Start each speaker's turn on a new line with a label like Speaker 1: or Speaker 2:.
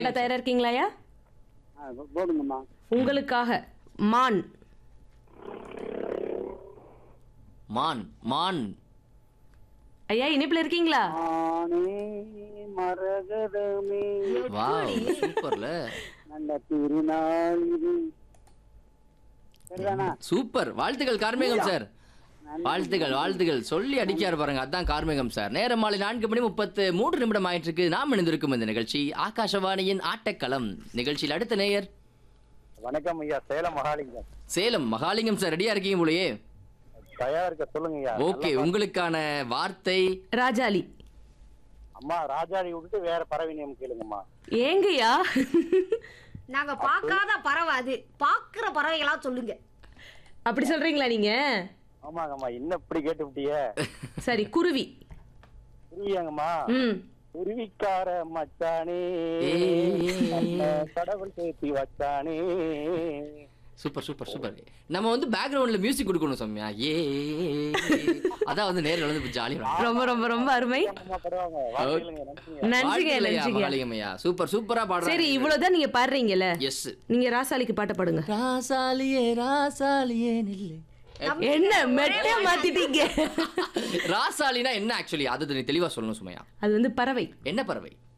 Speaker 1: நல்லா தயாரா இருக்கீங்களாயா
Speaker 2: ஆ போடுங்கம்மா
Speaker 1: உங்களுக்காக மான்
Speaker 3: மான் மான்
Speaker 1: ஐயா இனிப்புல இருக்கீங்களா
Speaker 2: ஆனே மரகதமே
Speaker 3: வாவ் சூப்பர்ல
Speaker 2: நல்ல திருநாள் இது சரிதானா
Speaker 3: சூப்பர் வாழ்த்துக்கள் கார்மேகம் சார் வாழ்த்துக்கள் வாழ்த்துக்கள் சொல்லி அடிக்காரு பாருங்க அதான் கார்மேகம் சார் நேரம் மாலை நான்கு மணி முப்பத்து மூன்று நிமிடம் ஆயிட்டு இருக்கு நாம் இணைந்திருக்கும் இந்த நிகழ்ச்சி ஆகாஷவாணியின் ஆட்டக்களம் நிகழ்ச்சியில் அடுத்த நேயர்
Speaker 4: வணக்கம் ஐயா சேலம் மகாலிங்கம்
Speaker 3: சேலம் மகாலிங்கம் சார் ரெடியா இருக்கீங்க போலயே
Speaker 4: தயாரா இருக்க சொல்லுங்க ஐயா
Speaker 3: ஓகே உங்களுக்கான வார்த்தை
Speaker 1: ராஜாளி
Speaker 4: அம்மா ராஜாடி விட்டுட்டு வேற பறவை நேம் கேளுங்கம்மா
Speaker 1: ஏங்கய்யா
Speaker 5: நாங்க பார்க்காத பறவை அது பாக்குற பறவைகளா சொல்லுங்க
Speaker 1: அப்படி சொல்றீங்களா நீங்க
Speaker 4: ஆமாங்கம்மா என்ன இப்படி கேட்டு விட்டிய
Speaker 1: சரி குருவி
Speaker 4: புரியாங்கம்மா
Speaker 1: ம்
Speaker 4: குருவிக்கார மச்சானே
Speaker 3: ஏய்.
Speaker 4: நம்ம கடவுள் சேர்த்தி வச்சானே
Speaker 3: சூப்பர் சூப்பர் சூப்பர் நம்ம வந்து பேக்ரவுண்ட்ல மியூசிக் கொடுக்கணும் சௌமியா ஏ அதான் வந்து நேரில் வந்து ஜாலியா
Speaker 1: ரொம்ப ரொம்ப ரொம்ப அருமை
Speaker 4: அம்மா படுவாங்க வாழ்த்துக்களுங்க நன்றிங்க
Speaker 1: நன்றிங்க நன்றிங்க
Speaker 3: மகாலிங்கம்யா சூப்பர் சூப்பரா
Speaker 1: சரி
Speaker 3: பாடுறாங்க
Speaker 1: இவ்வளவுதான் நீங்க பாடுறீங்கல்ல
Speaker 3: எஸ்
Speaker 1: நீங்க ராசாலிக்கு பாட்ட பாடுங்க
Speaker 3: ராசாலியே ராசாலியே நில்லு
Speaker 1: என்ன மெட்டே மாத்திட்டீங்க
Speaker 3: ராசாலினா என்ன ஆக்சுவலி அது நீ தெளிவா சொல்லணும் சுமையா
Speaker 1: அது வந்து பறவை
Speaker 3: என்ன பறவை